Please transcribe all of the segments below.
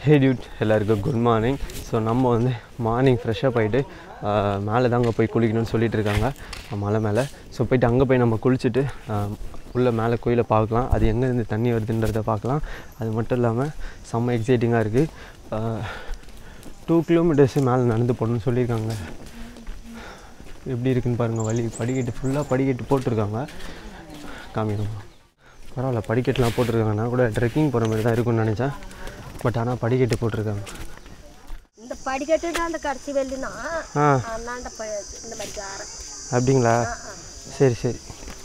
ஹே dude எல்லாருக்கும் good morning so நம்ம வந்து மார்னிங் ஃப்ரெஷ்ஷப் ஆகிட்டு மேலே தாங்க போய் குளிக்கணும்னு சொல்லிட்டு இருக்காங்க அஹ் மலை மேலே ஸோ போயிட்டு அங்கே போய் நம்ம குளிச்சுட்டு அஹ், உள்ள மேலே கோயிலை பார்க்கலாம் அது எங்கேருந்து தண்ணி வருதுன்றதை பார்க்கலாம் அது மட்டும் இல்லாமல் செம்ம எக்ஸைட்டிங்காக இருக்குது டூ கிலோமீட்டர்ஸு மேலே நடந்து போகணும்னு சொல்லியிருக்காங்க எப்படி இருக்குன்னு பாருங்கள் வழி படிக்கட்டு ஃபுல்லாக படிக்கட்டு போட்டிருக்காங்க காமிக்கணும் பரவாயில்ல படிக்கட்டுலாம் போட்டிருக்காங்க நான் கூட ட்ரெக்கிங் போகிற மாதிரி தான் இருக்கும்னு நினச்சேன் பட் ஆனால் படிக்கட்டு போட்டிருக்காங்க இந்த படிக்கட்டு அந்த கடைசி வெள்ளினா ஆ அண்ணாண்ட ப- இந்த மாதிரி காரம் அப்படிங்களா சரி சரி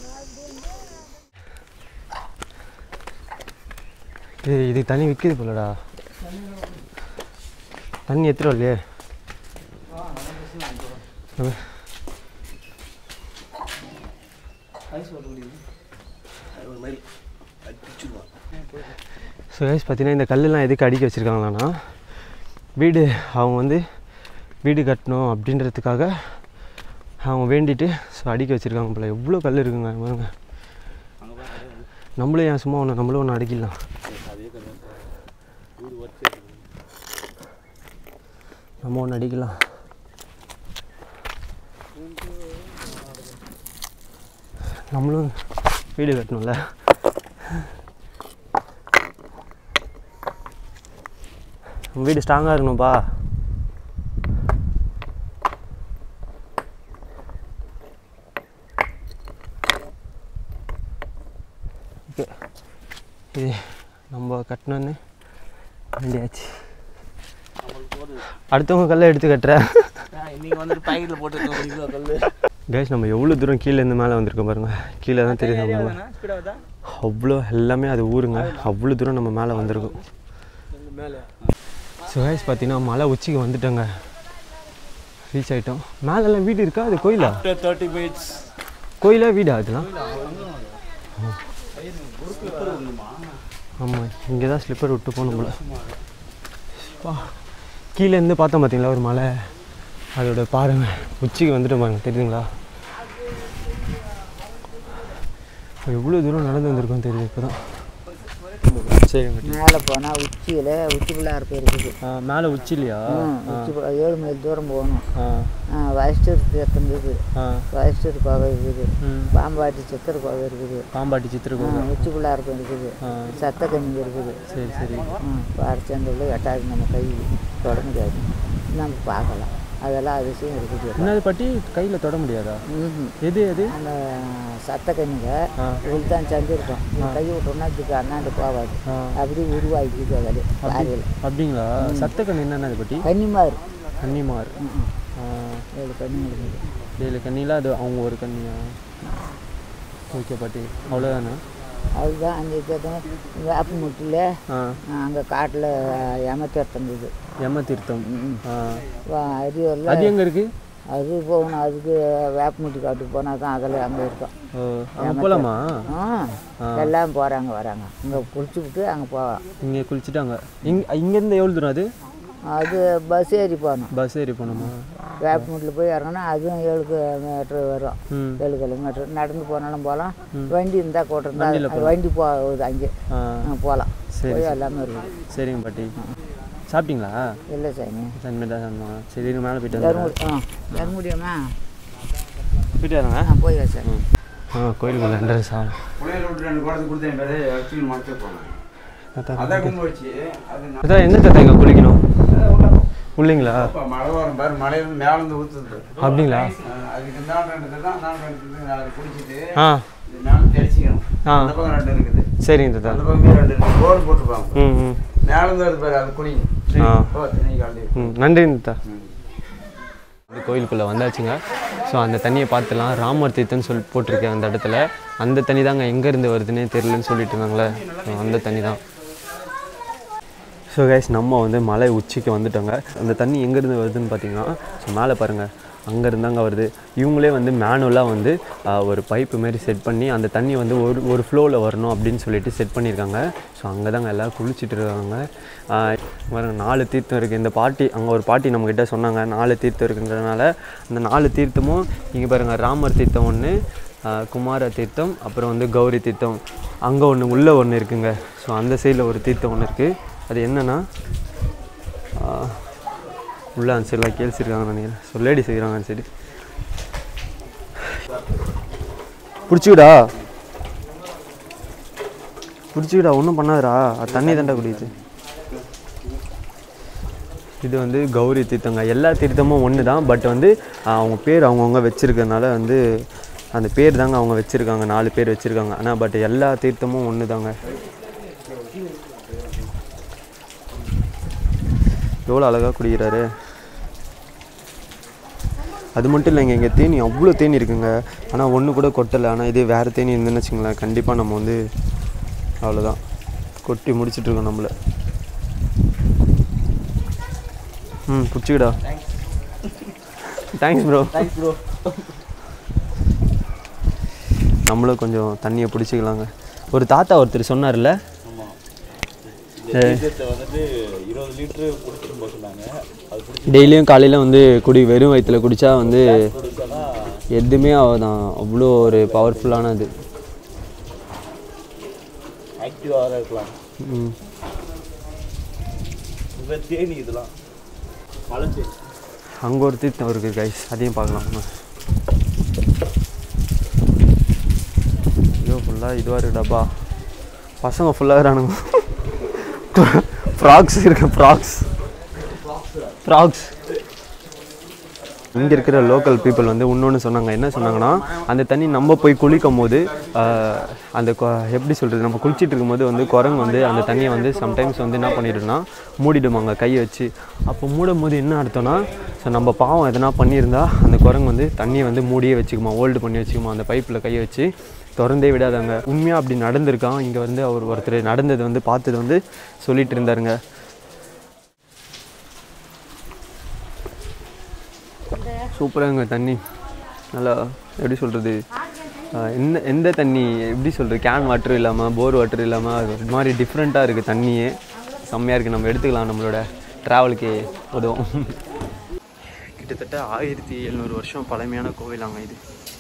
ஏய் இது தண்ணி விற்கிது போலடா தண்ணி எத்தனை இல்லையே ஸோ கைஸ் பார்த்தீங்கன்னா இந்த கல்லெல்லாம் எதுக்கு அடிக்க வச்சுருக்காங்களான்னா வீடு அவங்க வந்து வீடு கட்டணும் அப்படின்றதுக்காக அவங்க வேண்டிட்டு ஸோ அடிக்க வச்சுருக்காங்க போல எவ்வளோ கல் இருக்குங்க பாருங்க நம்மளும் ஏன் சும்மா ஒன்று நம்மளும் ஒன்று அடிக்கலாம் நம்ம ஒன்று அடிக்கலாம் நம்மளும் வீடு கட்டணும்ல நம்ம வீடு ஸ்ட்ராங்காக இருக்கணும்ப்பா ஓகே இது நம்ம கட்டணுன்னு வேண்டியாச்சு அடுத்தவங்க கல்லை எடுத்து கட்டுறேன் இன்னைக்கு வந்துட்டு பாக்கெட்டில் போட்டு ஒரு கிலோ கல் கேஸ் நம்ம எவ்வளோ தூரம் கீழே இருந்து மேலே வந்திருக்கோம் பாருங்க கீழே தான் தெரியுது நம்ம ஸ்பீடாக தான் அவ்வளோ எல்லாமே அது ஊருங்க அவ்வளோ தூரம் நம்ம மேலே வந்திருக்கோம் மேலே ஸோ கைஸ் பார்த்தீங்கன்னா மலை உச்சிக்கு வந்துட்டோங்க ரீச் ஆகிட்டோம் மேலெல்லாம் வீடு இருக்கா அது கோயிலா தேர்ட்டி மினிட்ஸ் கோயிலா வீடா அதெல்லாம் ஆமாம் இங்கே தான் ஸ்லிப்பர் விட்டு போகணும் போல வா கீழே இருந்து பார்த்தோம் பார்த்தீங்களா ஒரு மலை அதோட பாருங்க உச்சிக்கு வந்துட்டு பாருங்க தெரியுதுங்களா எவ்வளோ தூரம் நடந்து வந்திருக்கோம் தெரியுது இப்போ தான் சரிங்க மேலே போனால் உச்சியில் உச்சி பிள்ளையார் போய் இருக்குது மேலே உச்சிலையா ம், உச்சி பிள்ளை- ஏழு மைல் தூரம் போகணும் ஆ வயஸ்டர் தீர்த்தம் இருக்குது ஆ வயஸ்டர் கோவை இருக்குது ம் பாம்பாட்டி சித்திர கோவை இருக்குது பாம்பாட்டி சித்திர ம், உச்சி பிள்ளையார் போய் இருக்குது ஆ சத்த கண்ணி இருக்குது சரி சரி ம் பாரிச்சந்தில் எட்டாவது நம்ம கை தொட முடியாது நம்ம பார்க்கலாம் அதெல்லாம் அதிசயம் இருக்குது என்னது பாட்டி கையில் தொட முடியாதா ம் எது எது அந்த சத்த கண்ணிங்க ஆ இதில் தான் சந்திருக்கோம் நீ கை விட்டோம்னா இதுக்கு அண்ணாண்டு போகாது ஆ அப்படி உருவாக்கிது அதில் பாறையில் அப்படிங்களா சத்தக்கண்ணி என்னென்னது பாட்டி கன்னிமார் கன்னிமார் ம் ம் ஆ, ஏழு கண்ணி இருக்குது ஏழு கண்ணியில் அது அவங்க ஒரு கண்ணியா ஓகே பாட்டி அவ்வளோதானே அதுதான் அந்த இதுதான் வேப்பமுட்டில் ஆ அங்கே காட்டில் ஏமத்தீர்த்தம் இருக்குது யம தீர்த்தம் ம். ஆ வா- அரியூரில் அது எங்கே இருக்கு அது போகணும் அதுக்கு வேப்பமுட்டி காட்டுக்கு போனால் தான் அதில் அங்கே இருக்கும் ஓ அங்கே போகலாமா ஆ எல்லாம் போகிறாங்க வராங்க இங்கே குளிச்சு விட்டு அங்கே போகலாம் இங்கே குளிச்சுட்டாங்க இங்கே இங்கேருந்து எவ்வளோ தூரம் அது அது பஸ் ஏறி போகணும் பஸ் ஏறி போகணுமா வேப்பமுட்டில் போய் இறங்கினா அதுவும் ஏழு கிலோமீட்ரு வரும் ம் ஏழு கிலோமீட்டர் நடந்து போனாலும் போகலாம் வண்டி இருந்தால் கூட்டம் வண்டியில தான் வண்டி போகுது அங்கே ஆ போகலாம் சரி போய் எல்லாமே இருக்குது சரிங்க பாட்டி சாப்பிட்டீங்களா இல்லை சாமி சன்மே தான் சாப்பிடுவாங்க சரி இருங்க மேலே போயிட்டு வந்துடுறேன் தருமபுரி ஆ தருமபுரியாம்மா போயிட்டு வரேங்க ஆ போய் வா சார் ஆ கோயிலுக்குள்ள என்ட்ரன்ஸ் ஆகும் புளியல் விட்டு ரெண்டு குடத்தை கொடுத்தேன் பேரு வச்சு மறைச்சு போனேன் அதான் அதான் கும்பு வச்சு அது நான் அதான் எந்த தத்தை இங்கே குளிக்கணும் உள்ளீங்களா அப்ப மழை வரும் பாரு மழையில மேல இருந்து ஊத்துது அப்படிங்களா அஹ் அதுக்கு மேல ரெண்டு தான் நான் ரெண்டு அதை குடிச்சிட்டு ஆ இது மேல தெளிச்சிக்கணும் ஆ. அந்த பக்கம் ரெண்டு இருக்குது சரிங்க தாத்தா அந்த பக்கமே ரெண்டு இருக்குது போர்டு போட்டுருப்பாங்க ம் ம் மேல இருந்து வருது பாரு அது குடிங்க ஆ. ஓ தண்ணி காலையில் ம் நன்றிங்க தாத்தா இந்த கோயிலுக்குள்ளே வந்தாச்சுங்க ஸோ அந்த தண்ணியை பார்த்துலாம் ராமர் தீர்த்தம்னு சொல்லி போட்டிருக்கேன் அந்த இடத்துல அந்த தண்ணி தாங்க எங்கேருந்து வருதுன்னே தெரியலன்னு சொல்லிட்டு இருந்தாங்களே So, அந்த தண்ணி தான் ஸோ கைஸ் நம்ம வந்து மலை உச்சிக்கு வந்துட்டோங்க அந்த தண்ணி எங்கேருந்து வருதுன்னு பார்த்தீங்கன்னா ஸோ மேலே பாருங்கள் அங்கேருந்தாங்க வருது இவங்களே வந்து மேனுவலாக வந்து ஆஹ், ஒரு பைப்பு மாரி செட் பண்ணி அந்த தண்ணி வந்து ஒரு ஒரு ஃப்ளோவில் வரணும் அப்படின்னு சொல்லிட்டு செட் பண்ணியிருக்காங்க ஸோ அங்கே தாங்க எல்லோரும் குளிச்சுட்டு இருக்காங்க ஆஹ், பாருங்க நாலு தீர்த்தம் இருக்குது இந்த பாட்டி அங்கே ஒரு பாட்டி நம்மக்கிட்ட சொன்னாங்க நாலு தீர்த்தம் இருக்குன்றதுனால அந்த நாலு தீர்த்தமும் இங்கே பாருங்கள் ராமர் தீர்த்தம் ஒன்று குமார தீர்த்தம் அப்புறம் வந்து கௌரி தீர்த்தம் அங்கே ஒன்று உள்ளே ஒன்று இருக்குங்க ஸோ அந்த சைடில் ஒரு தீர்த்தம் ஒன்று இருக்குது அது என்னென்னா உள்ள அந்த சைடில் கேள்ஸ் இருக்காங்க நினைக்கிறேன் ஸோ லேடிஸ் இருக்கிறாங்க அந்த சைடு பிடிச்சிக்கிடா பிடிச்சிக்கிடா ஒன்றும் பண்ணாதடா அது தண்ணி தாண்டா குடிக்குது இது வந்து கௌரி தீர்த்தங்க எல்லா தீர்த்தமும் ஒன்று தான் பட் வந்து ஆஹ், அவங்க பேர் அவங்கவுங்க வச்சுருக்கறனால வந்து அந்த பேர் தாங்க அவங்க வச்சுருக்காங்க நாலு பேர் வச்சுருக்காங்க ஆனால் பட் எல்லா தீர்த்தமும் ஒன்று தாங்க எவ்வளோ அழகாக குடிக்கிறாரு அது மட்டும் இல்லைங்க இங்கே தேனி அவ்வளோ தேனி இருக்குங்க ஆனால் ஒன்று கூட கொட்டலை ஆனால் இதே வேறு தேனி இருந்துன்னு வச்சுங்களேன் கண்டிப்பாக நம்ம வந்து அவ்வளோதான் கொட்டி முடிச்சிட்ருக்கோம் நம்மளை ம் பிடிச்சிக்கடா தேங்க்ஸ் ப்ரோ தேங்க்ஸ் ப்ரோ நம்மளும் கொஞ்சம் தண்ணியை பிடிச்சிக்கலாங்க ஒரு தாத்தா ஒருத்தர் சொன்னார்ல இந்த தீர்த்தத்தை வந்துட்டு இருபது லிட்டரு குடிச்சிட்டு போக சொன்னாங்க அது பிடிச்சி டெய்லியும் காலையில் வந்து குடி வெறும் வயிற்றுல குடித்தா வந்து குடிச்சோன்னா எதுவுமே அவதான் அவ்வளோ ஒரு பவர்ஃபுல்லானது ஆக்டிவாக இருக்கலாம் ம் இந்த தேனி இதெல்லாம் மலை தேனி அங்கே ஒரு தீர்த்தம் இருக்குது கைஸ் அதையும் பார்க்கலாம் நம்ம. ஐயோ ஃபுல்லாக இதுவாக இருக்குடாப்பா பசங்க ஃபுல்லாக இருக்கிறானுங்க ஃப்ராக்ஸ் இருக்கு ஃப்ராக்ஸ் ஃப்ராக்ஸ் இங்கே இருக்கிற லோக்கல் பீப்புள் வந்து இன்னொன்று சொன்னாங்க என்ன சொன்னாங்கன்னா அந்த தண்ணி நம்ம போய் குளிக்கும் போது ஆஹ், அந்த கொ- எப்படி சொல்கிறது நம்ம குளிச்சிட்டு இருக்கும்போது வந்து குரங்கு வந்து அந்த தண்ணியை வந்து சம்டைம்ஸ் வந்து என்ன பண்ணிடும்னா மூடிடுமாங்க கையை வச்சு அப்போ மூடும் போது என்ன அர்த்தம்னா ஸோ நம்ம பாவம் எதனா பண்ணியிருந்தா அந்த குரங்கு வந்து தண்ணியை வந்து மூடியே வச்சுக்குமா ஹோல்டு பண்ணி வச்சுக்குமா அந்த பைப்பில் கையை வச்சு திறந்தே விடாதாங்க உண்மையாக அப்படி நடந்திருக்கான் இங்கே வந்து அவர் ஒருத்தர் நடந்தது வந்து பார்த்தது வந்து சொல்லிட்டு இருந்தாருங்க சூப்பராங்க தண்ணி நல்லா எப்படி சொல்கிறது எந்த எந்த தண்ணி எப்படி சொல்கிறது கேன் வாட்டர் இல்லாமல் போர் வாட்டர் இல்லாமல் அது ஒரு மாதிரி டிஃப்ரெண்ட்டாக இருக்குது தண்ணியே செம்மையாக இருக்குது நம்ம எடுத்துக்கலாம் நம்மளோட ட்ராவலுக்கு உதவும் கிட்டத்தட்ட ஆயிரத்தி எழுநூறு வருஷம் பழமையான கோவிலாங்க இது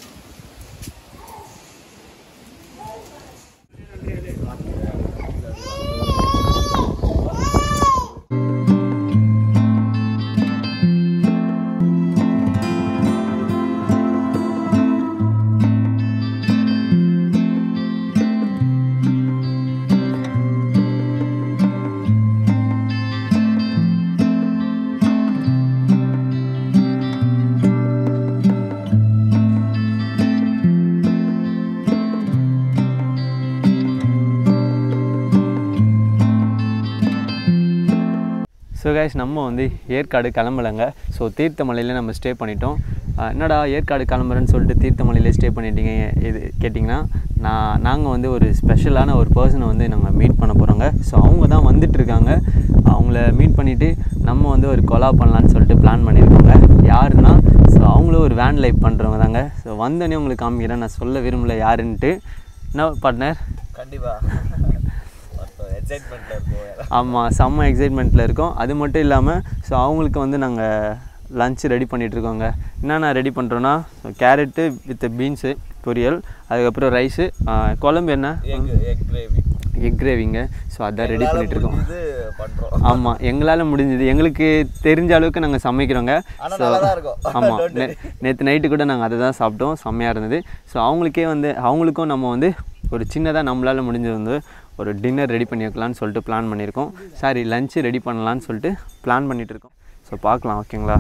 ஸோ கைஸ் நம்ம வந்து ஏற்காடு கிளம்பலைங்க ஸோ தீர்த்தமலையில் நம்ம ஸ்டே பண்ணிட்டோம் ஆஹ் என்னடா ஏற்காடு கிளம்புறேன்னு சொல்லிட்டு தீர்த்தமலையிலே ஸ்டே பண்ணிட்டீங்க இது கேட்டிங்கன்னா நான் நாங்கள் வந்து ஒரு ஸ்பெஷலான ஒரு பர்சனை வந்து நாங்கள் மீட் பண்ண போகிறோங்க ஸோ அவங்க தான் வந்துட்டு இருக்காங்க அவங்கள மீட் பண்ணிவிட்டு நம்ம வந்து ஒரு கொலா பண்ணலான்னு சொல்லிட்டு பிளான் பண்ணியிருக்கோங்க யாருன்னா ஸோ அவங்களும் ஒரு வேன் லைஃப் பண்ணுறவங்க தாங்க ஸோ வந்தோடனே உங்களுக்கு காமிக்கிறேன் நான் சொல்ல விரும்பல யாருன்ட்டு என்ன பார்ட்னர் கண்டிப்பாக எக்ஸைட்மெண்ட்டில் இருக்கும் ஆமாம் செம்ம எக்ஸைட்மெண்ட்டில் இருக்கோம் அது மட்டும் இல்லாமல் ஸோ அவங்களுக்கு வந்து நாங்கள் லஞ்ச் ரெடி பண்ணிகிட்ருக்கோங்க என்னென்ன ரெடி பண்ணுறோன்னா ஸோ கேரட்டு வித் பீன்ஸு பொரியல் அதுக்கப்புறம் ரைஸு குழம்பு என்ன எக் எக் கிரேவி எக் கிரேவிங்க ஸோ அதான் ரெடி பண்ணிகிட்ருக்கோம் இது பண்ணுறோம் ஆமாம் எங்களால் முடிஞ்சது எங்களுக்கு தெரிஞ்ச அளவுக்கு நாங்கள் சமைக்கிறோங்க ஆனா ஸோ நல்லா தான் இருக்கும். ஆமாம் Don't worry. நேற்று நைட்டு கூட நாங்கள் அதை தான் சாப்பிட்டோம் செம்மையாக இருந்தது ஸோ அவங்களுக்கே வந்து அவங்களுக்கும் நம்ம வந்து ஒரு சின்னதாக நம்மளால் முடிஞ்சது வந்து ஒரு டின்னர் ரெடி பண்ணி வைக்கலான்னு சொல்லிட்டு பிளான் பண்ணியிருக்கோம் சாரி லஞ்சு ரெடி பண்ணலான்னு சொல்லிட்டு பிளான் பண்ணிட்டு இருக்கோம் ஸோ பார்க்கலாம் ஓகேங்களா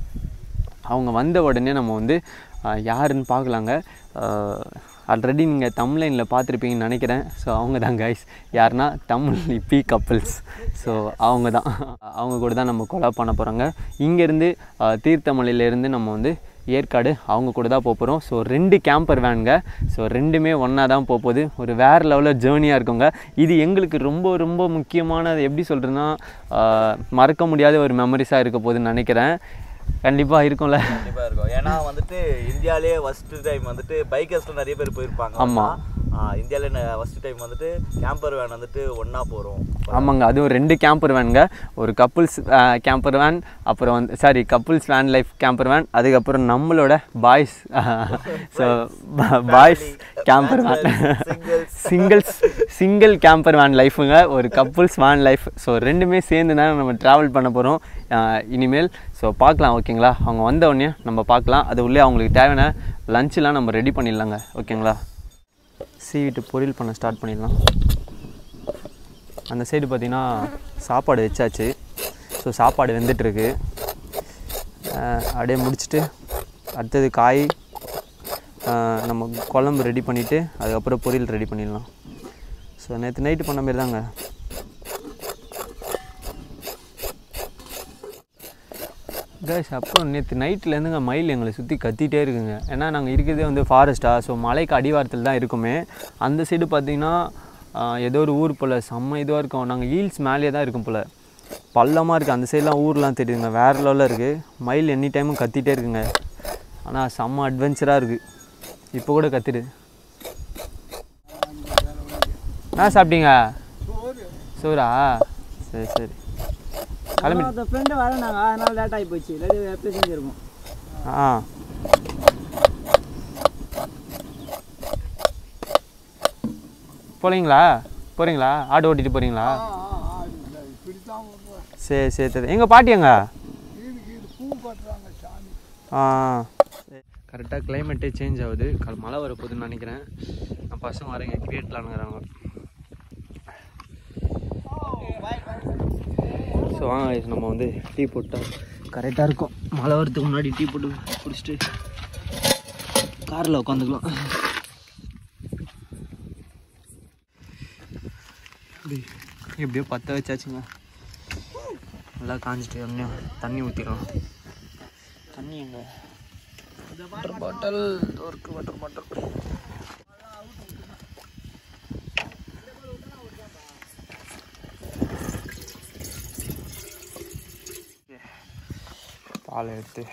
அவங்க வந்த உடனே நம்ம வந்து ஆஹ், யாருன்னு பார்க்கலாங்க ஆல்ரெடி நீங்கள் தமிழ்லைனில் பார்த்துருப்பீங்கன்னு நினைக்கிறேன் ஸோ அவங்க தான் கைஸ் யாருன்னா தமிழ் இப்பி கப்பிள்ஸ் ஸோ அவங்க தான் அவங்க கூட தான் நம்ம கொலா பண்ண போகிறாங்க இங்கேருந்து தீர்த்தமலையிலேருந்து நம்ம வந்து ஏற்காடு அவங்க கூட தான் போக போகிறோம் ஸோ ரெண்டு கேம்பர் வேனுங்க ஸோ ரெண்டுமே ஒன்றா தான் போக போகுது ஒரு வேறு லெவலில் ஜேர்னியாக இருக்குங்க இது எங்களுக்கு ரொம்ப ரொம்ப முக்கியமானது எப்படி சொல்கிறதுன்னா மறக்க முடியாத ஒரு மெமரிஸாக இருக்க போகுதுன்னு நினைக்கிறேன் கண்டிப்பாக இருக்கும்ல கண்டிப்பாக இருக்கும் ஏன்னா வந்துட்டு இந்தியாவிலே ஃபஸ்ட்டு டைம் வந்துட்டு பைக்கர்ஸில் நிறைய பேர் போயிருப்பாங்க ஆமா. இந்தியாவில் ஃபஸ்ட் டைம் வந்துட்டு கேம்பர் வேன் வந்துட்டு ஒன்றா போகிறோம் ஆமாங்க அதுவும் ரெண்டு கேம்பர் வேனுங்க ஒரு கப்புள்ஸ் கேம்பர் வேன் அப்புறம் வந்து sorry couples van life camper van அதுக்கப்புறம் நம்மளோட boys so boys camper van singles single camper van லைஃபுங்க ஒரு கப்புள்ஸ் வேன் லைஃப் ஸோ ரெண்டுமே சேர்ந்து தான் நம்ம ட்ராவல் பண்ண போகிறோம் இனிமேல் ஸோ பார்க்கலாம் ஓகேங்களா அவங்க வந்த உடனே நம்ம பார்க்கலாம் அது உள்ளே அவங்களுக்கு தேவையான லஞ்செலாம் நம்ம ரெடி பண்ணிடலாங்க ஓகேங்களா சீவிட்டு பொரியல் பண்ண ஸ்டார்ட் பண்ணிடலாம் அந்த சைடு பார்த்தீங்கன்னா சாப்பாடு வச்சாச்சு ஸோ சாப்பாடு வெந்துட்டுருக்கு அப்படியே முடிச்சுட்டு அடுத்தது காய் ஆஹ் நம்ம குழம்பு ரெடி பண்ணிவிட்டு அதுக்கப்புறம் பொரியல் ரெடி பண்ணிடலாம் ஸோ நேற்று நைட்டு பண்ண மாரி தாங்க கைஸ் அப்புறம் நேற்று நைட்லேருந்துங்க மயில் எங்களை சுற்றி கத்திட்டே இருக்குங்க ஏன்னா நாங்கள் இருக்கிறதே வந்து ஃபாரஸ்ட்டாக ஸோ மலைக்கு அடிவாரத்தில் தான் இருக்குமே அந்த சைடு பார்த்தீங்கன்னா ஆஹ், ஏதோ ஒரு ஊர் போல் செம்ம இதுவாக இருக்கும் நாங்கள் ஹீல்ஸ் மேலேயே தான் இருக்கும் போல் பள்ளமாக இருக்குது அந்த சைட்லாம் ஊர்லாம் தெரியுதுங்க வேறு லெவலில் இருக்குது மயில் எனி டைமும் கத்திட்டே இருக்குங்க ஆனால் செம்ம அட்வென்ச்சராக இருக்குது இப்போ கூட கத்திடுது என்ன சாப்பிட்டீங்க சோறா சரி சரி கிளம்பி அந்த ஃப்ரெண்டு வரனாங்க அதனால லேட் ஆகி போச்சு இல்லாட்டி எப்படி செஞ்சிருப்போம் ஆ போகிறீங்களா போகிறீங்களா ஆட்டோ ஓட்டிட்டு போகிறீங்களா சரி சரி சரி எங்கள் பாட்டி எங்க ஆ கரெக்டாக கிளைமேட்டே சேஞ்ச் ஆகுது கால் மழை வரப்போகுதுன்னு நினைக்கிறேன் நான் பசங்க வரேங்க கிரியேட்லானுங்கிறாங்க ஸோ வாங்க guys, நம்ம வந்து டீ போட்டால் கரெக்டாக இருக்கும் மழை வரதுக்கு முன்னாடி டீ போட்டு குடிச்சிட்டு காரில் உட்காந்துக்கலாம் எப்படியோ பற்ற வச்சாச்சுங்க நல்லா காஞ்சிட்டு உடனே தண்ணி ஊற்றிடலாம் தண்ணி எங்க வாட்டர் பாட்டில் இருக்கு வாட்டர் பாட்டில் பால் எடுத்து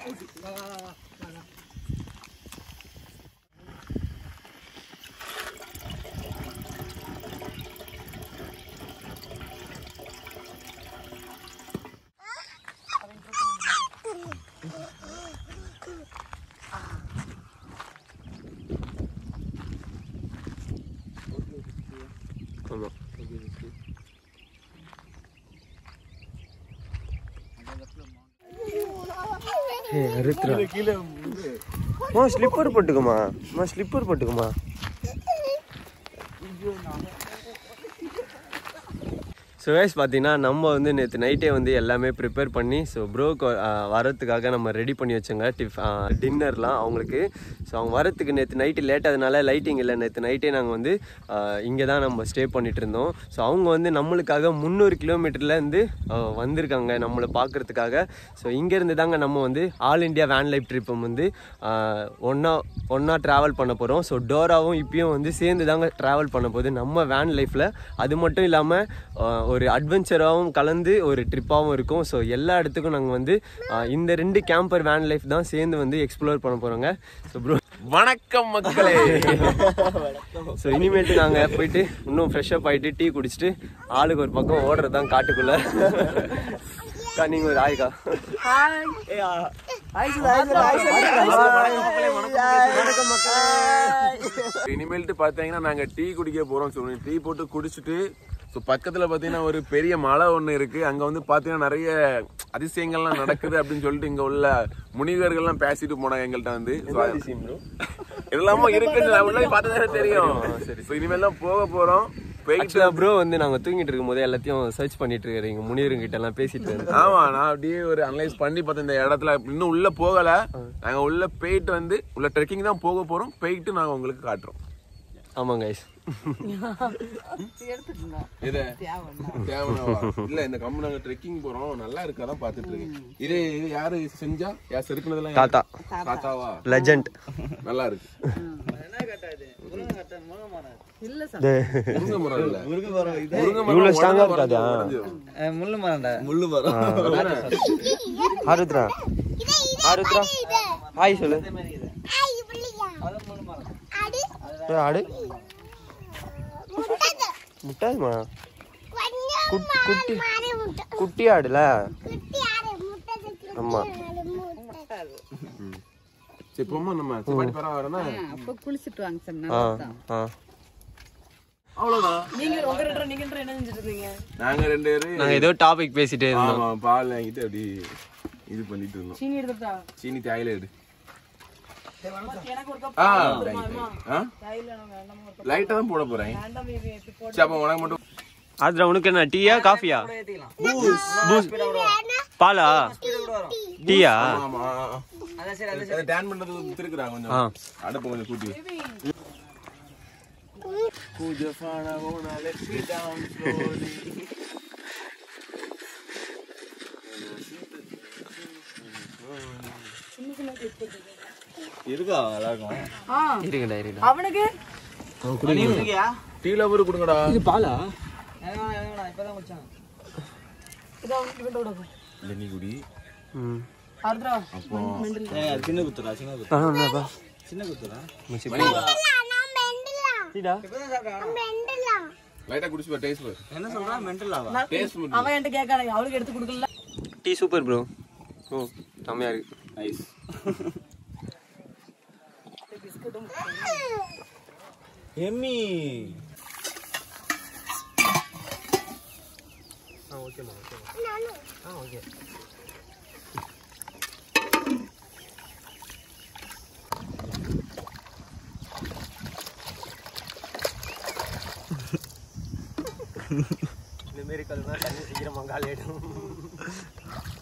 ஏ அறுத்துறா மா ஸ்லிப்பர் போட்டுக்குமா மா ஸ்லிப்பர் போட்டுக்குமா ஸோ கைஸ் பார்த்தீங்கன்னா நம்ம வந்து நேற்று நைட்டே வந்து எல்லாமே ப்ரிப்பேர் பண்ணி ஸோ ப்ரோக்கு வரத்துக்காக நம்ம ரெடி பண்ணி வச்சோங்க டிஃப் டின்னர்லாம் அவங்களுக்கு ஸோ அவங்க வரத்துக்கு நேற்று நைட்டு லேட் ஆனதுனால லைட்டிங் இல்லை நேற்று நைட்டே நாங்கள் வந்து இங்கே தான் நம்ம ஸ்டே பண்ணிட்டு இருந்தோம் ஸோ அவங்க வந்து நம்மளுக்காக முந்நூறு கிலோமீட்டர்லேருந்து வந்திருக்காங்க நம்மளை பார்க்குறதுக்காக ஸோ இங்கேருந்து தாங்க நம்ம வந்து ஆல் இண்டியா வேன் லைஃப் ட்ரிப்பை வந்து ஒன்றா ஒன்றா ட்ராவல் பண்ண போகிறோம் ஸோ டோராவும் இப்பயும் வந்து சேர்ந்து தாங்க ட்ராவல் பண்ண போகுது நம்ம வேன் லைஃப்பில் அது மட்டும் இல்லாமல் ஒரு அட்வென்ச்சராகவும் கலந்து ஒரு ட்ரிப்பாகவும் இருக்கும் ஸோ எல்லா இடத்துக்கும் நாங்கள் வந்து ஆஹ், இந்த ரெண்டு கேம்பர் வேன் லைஃப் தான் சேர்ந்து வந்து எக்ஸ்ப்ளோர் பண்ண போகிறோங்க ஸோ ப்ரோ வணக்கம் மக்களே ஸோ இனிமேட்டு நாங்கள் போயிட்டு இன்னும் ஃப்ரெஷ்அப் ஆகிட்டு டீ குடிச்சிட்டு ஆளுக்கு ஒரு பக்கம் ஓடுறது தான் காட்டுக்குள்ளே அக்கா நீங்கள் ஒரு ஆய்க்கா இனிமேல்ட்டு பார்த்தீங்கன்னா நாங்க டீ குடிக்க போறோம் சொல்லி டீ போட்டு குடிச்சிட்டு ஸோ பக்கத்துல பார்த்தீங்கன்னா ஒரு பெரிய மலை ஒன்று இருக்கு அங்க வந்து பார்த்தீங்கன்னா நிறைய அதிசயங்கள்லாம் நடக்குது அப்படின்னு சொல்லிட்டு இங்க உள்ள முனிவர்கள்லாம் பேசிட்டு போனாங்க எங்கள்கிட்ட வந்து So, இதெல்லாம இருக்குன்னு நான் உள்ள பார்த்ததே தெரியும் ஸோ இனிமேல் தான் போக போறோம் போயிட்டு ஆக்சுவலாக ப்ரோ வந்து நாங்கள் தூங்கிட்டு இருக்கும்போது எல்லாத்தையும் சர்ச் பண்ணிட்டு இருக்கிறீங்க முனிவருங்கிட்ட எல்லாம் பேசிட்டு இருந்தோம் ஆமா நான் அப்படியே ஒரு அனலைஸ் பண்ணி பார்த்தேன் இந்த இடத்துல இன்னும் உள்ள போகல நாங்க உள்ள போயிட்டு வந்து உள்ள ட்ரெக்கிங் தான் போக போறோம் போயிட்டு நாங்க உங்களுக்கு காட்டுறோம் ஆமாங்க guys. இது தேவனாவா? இல்ல இந்த கம்பு நாங்க ட்ரெக்கிங் போறோம் நல்லா இருக்காதான் பாத்துட்டு இருக்கேன் இது இது யாரு செஞ்சா யார் செதுக்குனதெல்லாம் யாரு? தாத்தா தாத்தாவா லெஜண்ட் நல்லா இருக்கு முருங்கை மரம் இல்ல முருங்கை மரம் இவ்வளவு strong ஆ உடனே இருக்காதா? உடைஞ்சிரும். முள்ளு மரண்டா ஆருத்ரா ஆருத்ரா ஹாய் சொல்லு ஏய், ஆடு முட்டாய்மா குட்டி குட்டி குட்டி ஆடுல ஆமா சரி போமா நம்ம சரி, பாட்டி பரவாயில்ல அப்போ குளிச்சுட்டு வாங்க சார் ஆ ஆ அவ்வளவுதான் நாங்க ரெண்டு பேரும் நாங்கள் ஏதோ டாபிக் பேசிட்டே இருந்தோம் ஆமா பால் வாங்கிட்டு அப்படி இது பண்ணிட்டு இருந்தோம் சீனி எடுத்துட்டா சீனி தேயிலை எடு ஆ லைட்டா தான் போட போறேன் சரி அப்ப உனக்கு மட்டும் ஆத்ரா உனக்கு என்ன டீயா காஃபியா பூஸ் பாலா டீயா ஆமா அதை டேன் பண்றது திருக்குறா ஆ. கொஞ்சம் அடுப்பு கொஞ்சம் கூட்டி Kuja fana gonna let me down slowly. இருக்கா எல்லாருக்கும் இருக்குடா இருக்குடா அவனுக்கு டீ லவர் கொடுங்கடா இது பாலா இல்ல நீ குடி ம் ஆருத்ரா அப்போ சின்ன குத்துறா சின்ன குத்துறா ஆமாப்பா சின்ன குத்துறா லைட்டா குடிச்சு பாரு டேஸ்ட் பாரு என்ன சொல்றா மென்டலாவா டேஸ்ட் அவன் என்கிட்ட கேட்கான அவளுக்கு எடுத்து கொடுக்கல டீ சூப்பர் ப்ரோ ஓ செம்மையா இருக்கு நைஸ் எம்மி இந்த மாரி கல்லுனா தண்ணி சீக்கிரமாக காலியாயிடும்